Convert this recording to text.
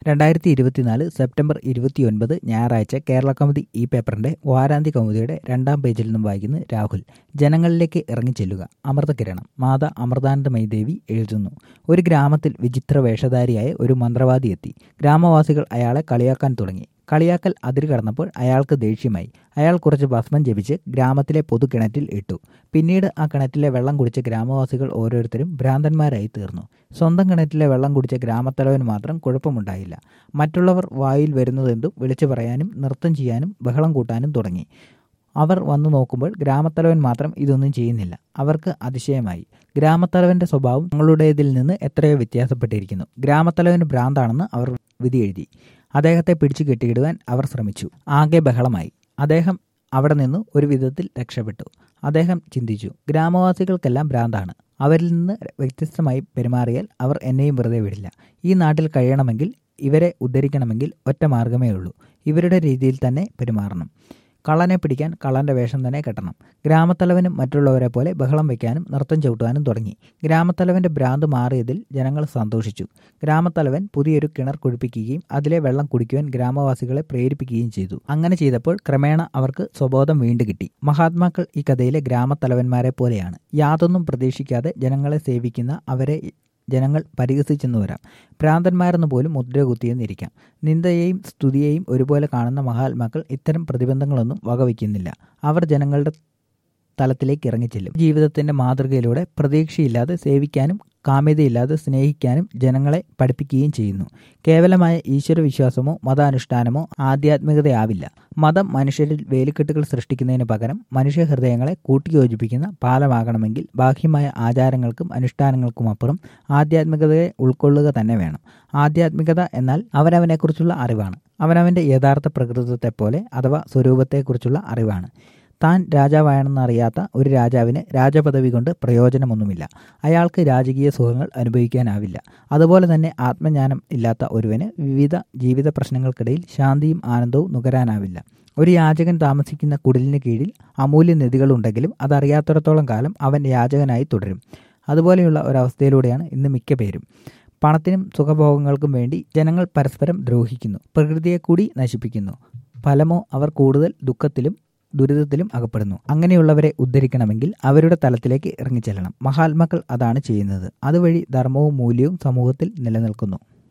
രണ്ടായിരത്തി ഇരുപത്തിനാല് സെപ്റ്റംബർ ഇരുപത്തിയൊൻപത് ഞായറാഴ്ച കേരള കൗമുദി ഈ പേപ്പറിന്റെ വാരാന്ത്യ കൗമുദിയുടെ രണ്ടാം പേജിൽ നിന്നും വായിക്കുന്നു രാഹുൽ ജനങ്ങളിലേക്ക് ഇറങ്ങിച്ചെല്ലുക അമൃതകിരണം മാത അമൃതാനന്ദമയി ദേവി എഴുതുന്നു ഒരു ഗ്രാമത്തിൽ വിചിത്ര വേഷധാരിയായ ഒരു മന്ത്രവാദി എത്തി ഗ്രാമവാസികൾ അയാളെ കളിയാക്കാൻ തുടങ്ങി കളിയാക്കൽ അതിര് കടന്നപ്പോൾ അയാൾക്ക് ദേഷ്യമായി അയാൾ കുറച്ച് ഭസ്മം ജപിച്ച് ഗ്രാമത്തിലെ പൊതുകിണറ്റിൽ ഇട്ടു പിന്നീട് ആ കിണറ്റിലെ വെള്ളം കുടിച്ച ഗ്രാമവാസികൾ ഓരോരുത്തരും ഭ്രാന്തന്മാരായി തീർന്നു സ്വന്തം കിണറ്റിലെ വെള്ളം കുടിച്ച ഗ്രാമത്തലവന് മാത്രം കുഴപ്പമുണ്ടായില്ല മറ്റുള്ളവർ വായിൽ വരുന്നതെന്തും വിളിച്ചു പറയാനും നൃത്തം ചെയ്യാനും ബഹളം കൂട്ടാനും തുടങ്ങി അവർ വന്നു നോക്കുമ്പോൾ ഗ്രാമത്തലവൻ മാത്രം ഇതൊന്നും ചെയ്യുന്നില്ല അവർക്ക് അതിശയമായി ഗ്രാമത്തലവന്റെ സ്വഭാവം തങ്ങളുടേതിൽ നിന്ന് എത്രയോ വ്യത്യാസപ്പെട്ടിരിക്കുന്നു ഗ്രാമത്തലവന് ഭ്രാന്താണെന്ന് അവർ വിധി എഴുതി അദ്ദേഹത്തെ പിടിച്ചു കെട്ടിയിടുവാൻ അവർ ശ്രമിച്ചു ആകെ ബഹളമായി അദ്ദേഹം അവിടെ നിന്ന് ഒരു വിധത്തിൽ രക്ഷപ്പെട്ടു അദ്ദേഹം ചിന്തിച്ചു ഗ്രാമവാസികൾക്കെല്ലാം ഭ്രാന്താണ് അവരിൽ നിന്ന് വ്യത്യസ്തമായി പെരുമാറിയാൽ അവർ എന്നെയും വെറുതെ വിടില്ല ഈ നാട്ടിൽ കഴിയണമെങ്കിൽ ഇവരെ ഉദ്ധരിക്കണമെങ്കിൽ ഒറ്റ മാർഗമേ ഉള്ളൂ ഇവരുടെ രീതിയിൽ തന്നെ പെരുമാറണം കള്ളനെ പിടിക്കാൻ കള്ളന്റെ വേഷം തന്നെ കെട്ടണം ഗ്രാമത്തലവനും മറ്റുള്ളവരെ പോലെ ബഹളം വയ്ക്കാനും നൃത്തം ചവിട്ടുവാനും തുടങ്ങി ഗ്രാമത്തലവന്റെ ഭ്രാന്ത് മാറിയതിൽ ജനങ്ങൾ സന്തോഷിച്ചു ഗ്രാമത്തലവൻ പുതിയൊരു കിണർ കുഴിപ്പിക്കുകയും അതിലെ വെള്ളം കുടിക്കുവാൻ ഗ്രാമവാസികളെ പ്രേരിപ്പിക്കുകയും ചെയ്തു അങ്ങനെ ചെയ്തപ്പോൾ ക്രമേണ അവർക്ക് സ്വബോധം വീണ്ടു കിട്ടി മഹാത്മാക്കൾ ഈ കഥയിലെ ഗ്രാമത്തലവന്മാരെ പോലെയാണ് യാതൊന്നും പ്രതീക്ഷിക്കാതെ ജനങ്ങളെ സേവിക്കുന്ന അവരെ ജനങ്ങൾ പരിഹസിച്ചെന്ന് വരാം ഭ്രാന്തന്മാരെന്ന് പോലും മുദ്ര കുത്തിയെന്നിരിക്കാം നിന്ദയെയും സ്തുതിയെയും ഒരുപോലെ കാണുന്ന മഹാത്മാക്കൾ ഇത്തരം പ്രതിബന്ധങ്ങളൊന്നും വകവയ്ക്കുന്നില്ല അവർ ജനങ്ങളുടെ തലത്തിലേക്ക് ഇറങ്ങിച്ചെല്ലും ജീവിതത്തിന്റെ മാതൃകയിലൂടെ പ്രതീക്ഷയില്ലാതെ സേവിക്കാനും കാമ്യതയില്ലാതെ സ്നേഹിക്കാനും ജനങ്ങളെ പഠിപ്പിക്കുകയും ചെയ്യുന്നു കേവലമായ ഈശ്വരവിശ്വാസമോ മതാനുഷ്ഠാനമോ ആധ്യാത്മികതയാവില്ല മതം മനുഷ്യരിൽ വേലിക്കെട്ടുകൾ സൃഷ്ടിക്കുന്നതിന് പകരം മനുഷ്യഹൃദയങ്ങളെ കൂട്ടിയോജിപ്പിക്കുന്ന പാലമാകണമെങ്കിൽ ബാഹ്യമായ ആചാരങ്ങൾക്കും അനുഷ്ഠാനങ്ങൾക്കും അപ്പുറം ആധ്യാത്മികതയെ ഉൾക്കൊള്ളുക തന്നെ വേണം ആധ്യാത്മികത എന്നാൽ അവനവനെക്കുറിച്ചുള്ള അറിവാണ് അവനവന്റെ യഥാർത്ഥ പ്രകൃതത്തെപ്പോലെ അഥവാ സ്വരൂപത്തെക്കുറിച്ചുള്ള അറിവാണ് താൻ രാജാവാണെന്നറിയാത്ത ഒരു രാജാവിന് രാജപദവി കൊണ്ട് പ്രയോജനമൊന്നുമില്ല അയാൾക്ക് രാജകീയ സുഖങ്ങൾ അനുഭവിക്കാനാവില്ല അതുപോലെ തന്നെ ആത്മജ്ഞാനം ഇല്ലാത്ത ഒരുവന് വിവിധ ജീവിത പ്രശ്നങ്ങൾക്കിടയിൽ ശാന്തിയും ആനന്ദവും നുകരാനാവില്ല ഒരു യാചകൻ താമസിക്കുന്ന കുടിലിന് കീഴിൽ അമൂല്യ നിധികളുണ്ടെങ്കിലും അതറിയാത്തിടത്തോളം കാലം അവൻ യാചകനായി തുടരും അതുപോലെയുള്ള ഒരവസ്ഥയിലൂടെയാണ് ഇന്ന് മിക്ക പേരും പണത്തിനും സുഖഭോഗങ്ങൾക്കും വേണ്ടി ജനങ്ങൾ പരസ്പരം ദ്രോഹിക്കുന്നു പ്രകൃതിയെ കൂടി നശിപ്പിക്കുന്നു ഫലമോ അവർ കൂടുതൽ ദുഃഖത്തിലും ദുരിതത്തിലും അകപ്പെടുന്നു അങ്ങനെയുള്ളവരെ ഉദ്ധരിക്കണമെങ്കിൽ അവരുടെ തലത്തിലേക്ക് ഇറങ്ങിച്ചെല്ലണം മഹാത്മാക്കൾ അതാണ് ചെയ്യുന്നത് അതുവഴി ധർമ്മവും മൂല്യവും സമൂഹത്തിൽ നിലനിൽക്കുന്നു